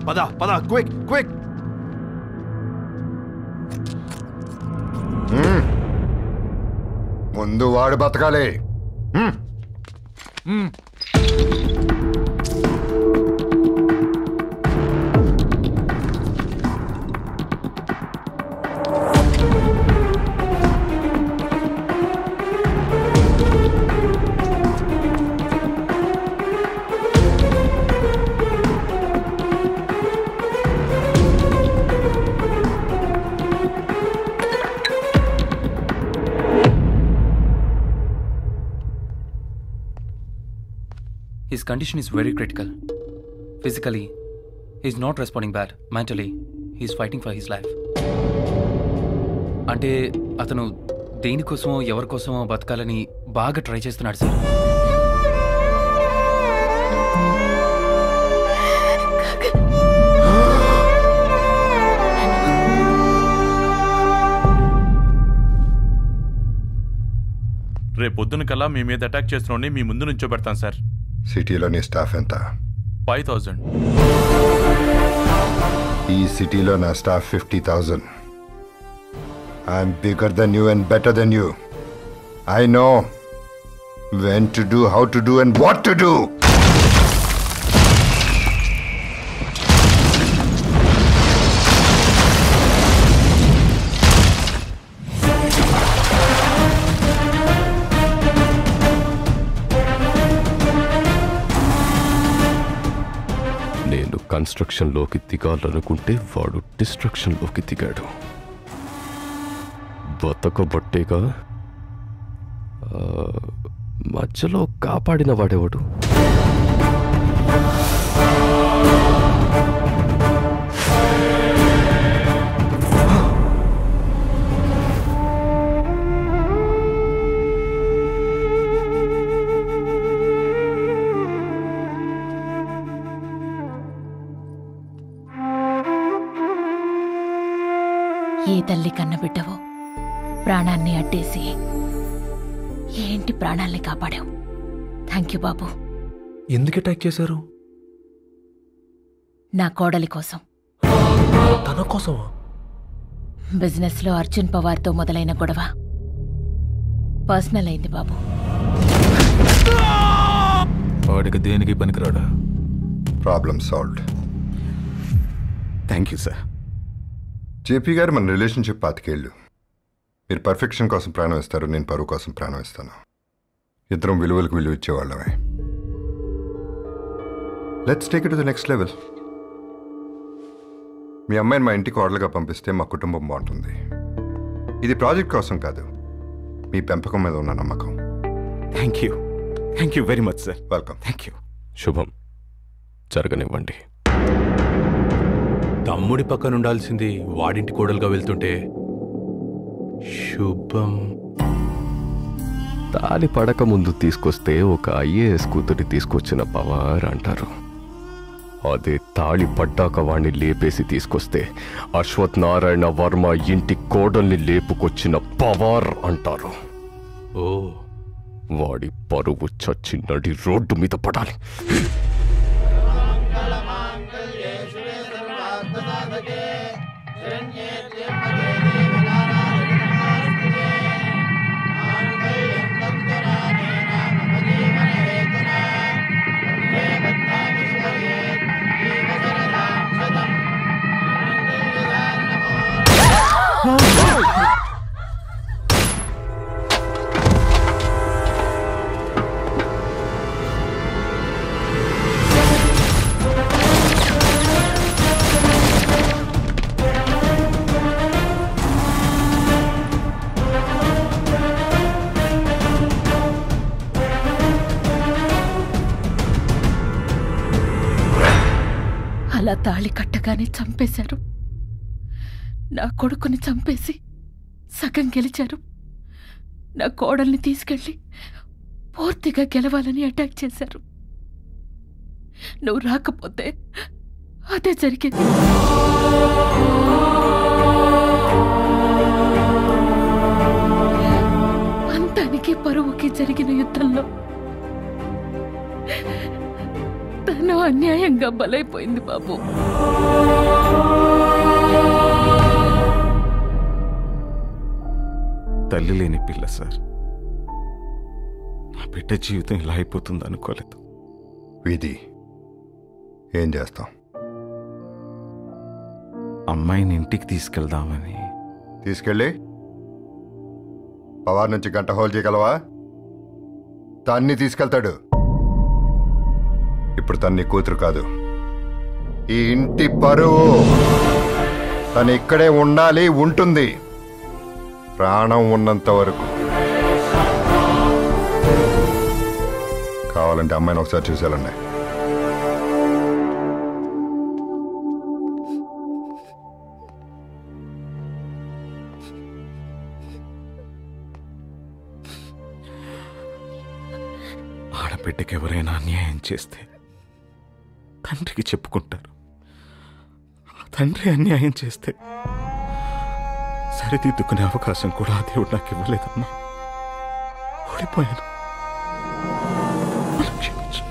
పద పద quick quick ముందు వాడు బతకాలి హ్మ్. His condition is very critical. Physically, he's not responding bad. Mentally, he's fighting for his life. అంటే అతను దేనికోసమో ఎవరికోసమో బతకాలని బాగా ట్రై చేస్తున్నాడు సార్ రేపు పొద్దున కల్లా మీ మీద అటాక్ చేస్తున్న మీ ముందు నుంచో పెడతాను సార్ సిటీలో నీ స్టాఫ్ ఎంత ఫైవ్ థౌజండ్ ఈ సిటీలో నా staff fifty thousand I'm bigger than you and better than you I know when to do how to do and what to do నేను కన్స్ట్రక్షన్లోకి దిగాలనుకుంటే వాడు డిస్ట్రక్షన్లోకి దిగాడు బతకబట్టేగా ఆ, మధ్యలో కాపాడిన వాడెవడు ఏ తల్లి కన్నబిడ్డవో ప్రాణాన్ని అడ్డేసి ఏంటి ప్రాణాల్ని కాపాడావు థ్యాంక్ యూ బాబు ఎందుకు అటాక్ చేశారు నా కోడలి కోసం తన కోసమా బిజినెస్లో అర్జున్ పవార్తో మొదలైన గొడవ పర్సనల్ అయింది బాబు వాడికి దేనికి పనికిరాడా problem solved thank you sir JP garu మన రిలేషన్షిప్ పాతికేళ్ళు మీరు పర్ఫెక్షన్ కోసం ప్రాణం ఇస్తారు నేను పరువు కోసం ప్రాణం ఇస్తాను ఇద్దరం విలువలకు విలువ ఇచ్చేవాళ్ళమే let's take it the next level మీ అమ్మాయిని మా ఇంటికి ఆర్డర్గా పంపిస్తే మా కుటుంబం బాగుంటుంది ఇది ప్రాజెక్ట్ కోసం కాదు మీ పెంపకం మీద ఉన్న నమ్మకం thank you thank you very much sir welcome thank you శుభం జరగనివ్వండి తమ్ముడి పక్కన ఉండాల్సింది వాడింటి కోడలుగా వెళ్తుంటే శుభం తాలి పడక ముందు తీసుకొస్తే ఒక ఐఏఎస్ కూతురి తీసుకొచ్చిన పవార్ అంటారు అదే తాళి పడ్డాక వాణ్ణి లేపేసి తీసుకొస్తే అశ్వత్ నారాయణ వర్మ ఇంటి కోడల్ని లేపుకొచ్చిన పవార్ అంటారు ఓ వాడి పరువు చచ్చి నడి రోడ్డు మీద పడాలి అలా తాళి కట్టగానే చంపేశారు నా కొడుకుని చంపేసి సగం గెలిచారు నా కోడల్ని తీసుకెళ్ళి పూర్తిగా గెలవాలని అటాక్ చేశారు నువ్వు రాకపోతే అదే జరిగింది అంతానికి పరువుకి జరిగిన యుద్ధంలో తన చేతిలో అన్యాయంగా బలైపోయింది బాబు తల్లి లేని పిల్ల సార్ నా బిడ్డ జీవితం ఇలా అయిపోతుంది అనుకోలేదు విధి ఏం చేస్తాం అమ్మాయిని ఇంటికి తీసుకెళ్దామని తీసుకెళ్ళి పవార్ నుంచి గంట హోల్ చేయగలవా తన్ని తీసుకెళ్తాడు ఇప్పుడు తన్ని కూతురు కాదు ఈ ఇంటి పరువు తను ఇక్కడే ఉండాలి ఉంటుంది ప్రాణం ఉన్నంత వరకు కావాలంటే అమ్మాయిని ఒకసారి చూసేయాలండి ఆడబిడ్డకి ఎవరైనా అన్యాయం చేస్తే తండ్రికి చెప్పుకుంటారు ఆ తండ్రి అన్యాయం చేస్తే సరిదిద్దుకునే అవకాశం కూడా ఆ దేవుడు నాకు ఇవ్వలేదమ్మా ఓడిపోయాను నన్ను క్షమించు.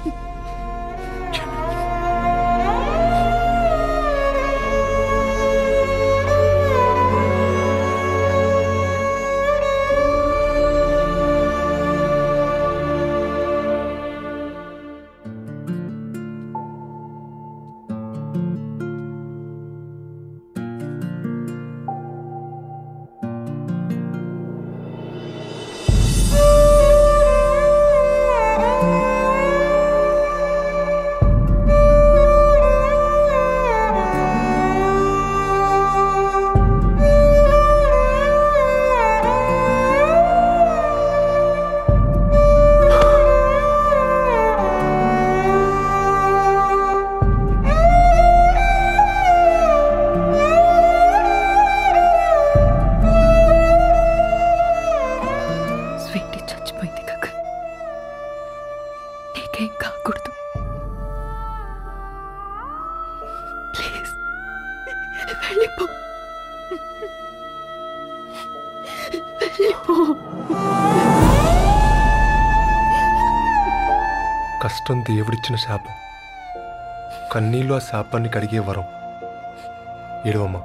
స్వీటీ చచ్చిపోయింది కాక నీకేం కాకూడదు ప్లీజ్ వెళ్ళిపో వెళ్ళిపో కష్టం దేవుడిచ్చిన శాపం కన్నీళ్ళు ఆ శాపాన్ని కడిగే వరం ఏడవమ్మా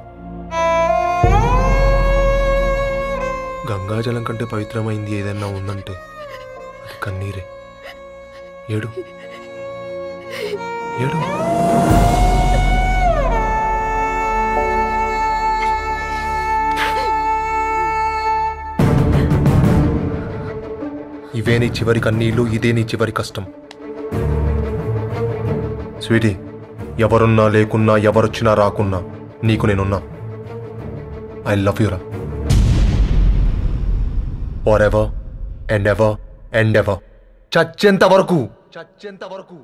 గంగాజలం కంటే పవిత్రమైంది ఏదైనా ఉందంటే అది కన్నీరే ఏడు ఏడు ఇవే నీ చివరి కన్నీళ్ళు ఇదే నీ చివరి కష్టం స్వీటీ ఎవరున్నా లేకున్నా ఎవరొచ్చినా రాకున్నా నీకు నేనున్నా ఐ లవ్ యూరా for ever and ever and ever చచ్చేంత వరకు చచ్చేంత వరకు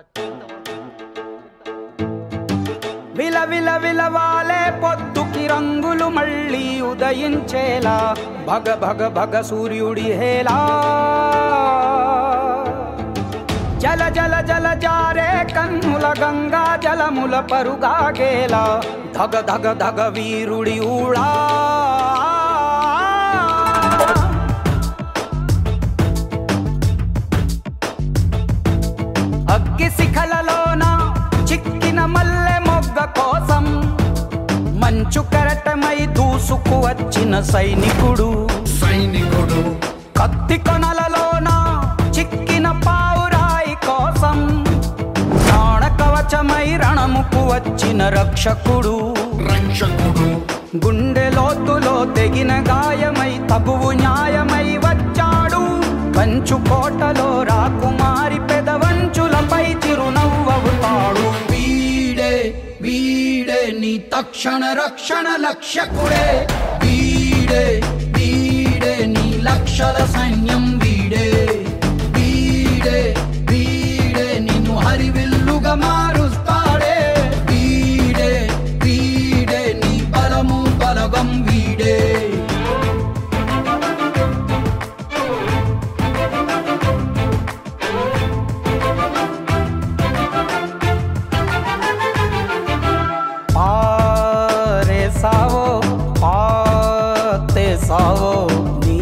విల విల విలవాలే పొద్దుకి రంగులు మళ్ళీ ఉదయించేలా భగ భగ భగ సూర్యుడి హేలా జల జల జల జారే కన్నుల గంగా జలముల పరుగాగేలా ధగ ధగ ధగ వీరుడి ఊడా అగ్గి శిఖలలోన చిక్కిన మల్లె మొగ్గ కోసం మంచు కరటమై దూసుకు వచ్చిన సైనికుడు సైనికుడు కత్తి కొనలలోన చిక్కిన పావురాయి కోసం ప్రాణ కవచమై రణముకు వచ్చిన రక్షకుడు రక్షకుడు గుండె లోతులో తెగిన గాయమై తగువు న్యాయమై వచ్చాడు కంచు కోటలో రాకుమారి పెదవంచులపై చిరునవ్వవుతాడు వీడే వీడే నీ తక్షణ రక్షణ లక్ష్యకుడే వీడే వీడే నీ లక్షల సైన్యం వీడే వీడే వీడే నిన్ను హరివిల్లుగా మారుస్తాడే వీడే వీడే నీ బలము బలగం వీడే పారే సావో పాతే సావో నీ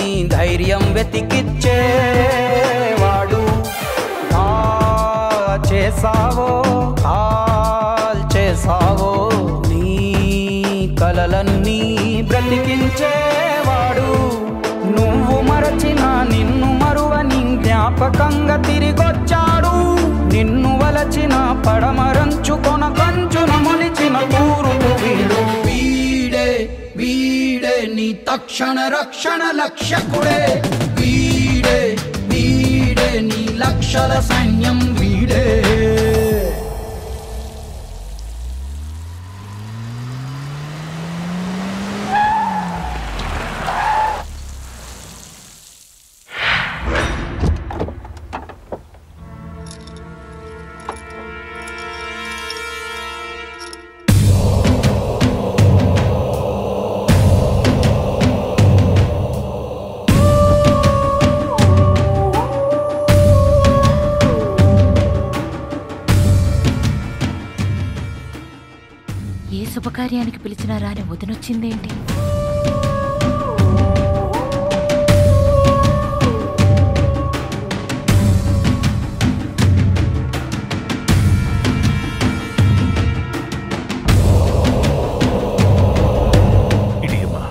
ధైర్యం వెతికిచ్చేవాడు దాచే పారేసావో కాల్ చేసావో నీ కలలన్నీ బ్రతికించేవాడు నువ్వు మరచిన నిన్ను మరువని జ్ఞాపకంగా తిరిగొచ్చాడు నిన్ను వలచిన పడమరంచు కొన కంచున మొలిచిన తూరుపు వీడు వీడే వీడే నీ తక్షణ రక్షణ లక్ష్యకుడే వీడే వీడే నీ లక్షల సైన్యం వీడే ఏ శుభకార్యానికి పిలిచినా రాని వదినొచ్చిందేంటి ఇడియమ్మా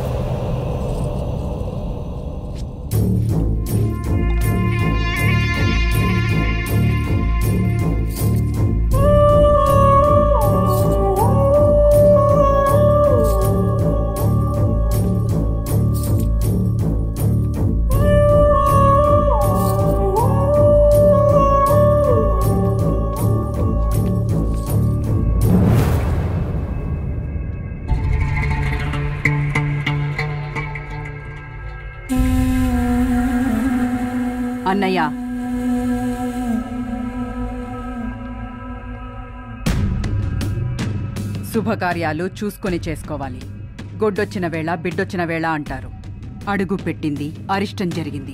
అన్నయ్య శుభకార్యాలు చూసుకొని చేసుకోవాలి గొడ్డొచ్చిన వేళ బిడ్డొచ్చిన వేళ అంటారు అడుగు పెట్టింది అరిష్టం జరిగింది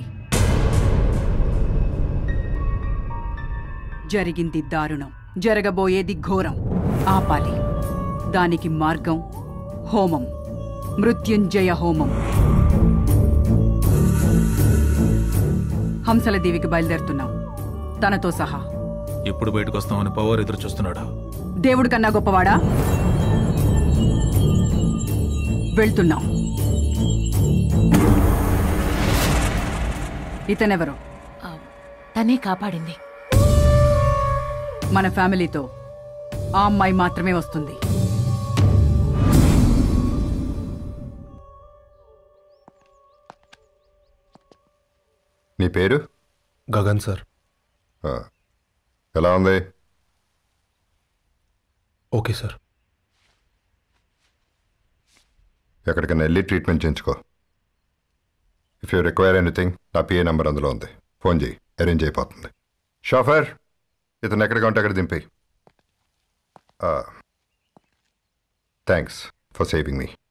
జరిగింది దారుణం జరగబోయేది ఘోరం ఆపాలి దానికి మార్గం హోమం మృత్యుంజయ హోమం హంసల దేవికి బయలుదేరుతున్నాం తనతో సహా ఎప్పుడు బయటకు వస్తామని పవర్ ఎదురు చూస్తున్నాడు దేవుడి కన్నా గొప్పవాడా వెళ్తున్నాం ఇతనెవరు ఆ, తనే కాపాడింది మన ఫ్యామిలీతో ఆ అమ్మాయి మాత్రమే వస్తుంది నీ పేరు గగన్ సార్ ఆ, ఎలా ఉంది ఓకే సార్ ఎక్కడికైనా వెళ్ళి ట్రీట్మెంట్ చేయించుకో ఇఫ్ యూ రిక్వైర్ ఎనీథింగ్ నా పిఏ నెంబర్ అందులో ఉంది ఫోన్ చేయి అరేంజ్ అయిపోతుంది షాఫర్ ఇతను ఎక్కడికి ఉంటే అక్కడ దింపి థ్యాంక్స్ ఫర్ సేవింగ్ మీ